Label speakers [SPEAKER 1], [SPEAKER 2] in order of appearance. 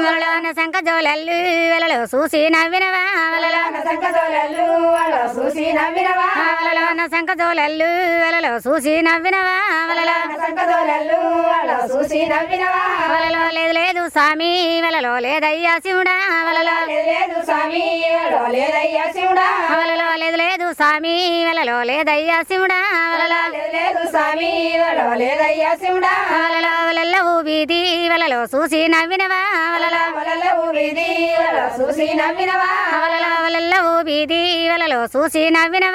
[SPEAKER 1] వలలోన శంఖ జోలెల్లు వలలో చూసి నవ్వినవా వలలోన శంఖ జోలెల్లు వలలో చూసి నవ్వినవా వలలోన శంఖ జోలెల్లు వలలో చూసి నవ్వినవా వలలోన శంఖ జోలెల్లు వలలో చూసి నవ్వినవా వలలో లేదు లేదు స్వామి వలలో లేదయ్యా శివుడా వలలో లేదు స్వామి వలలో లేదయ్యా శివుడా వలలో లేదు లేదు స్వామి వలలో లేదయ్యా శివుడా వలలో లేదు స్వామి వలలో లేదయ్యా శివుడా వలలో వలలో వీధి వలలో చూసి నవ్వినవా వలలో వలలో వీధి వలలో చూసి నవ్వినవా వలలో వలలో వీధి వలలో చూసి నవ్వినవా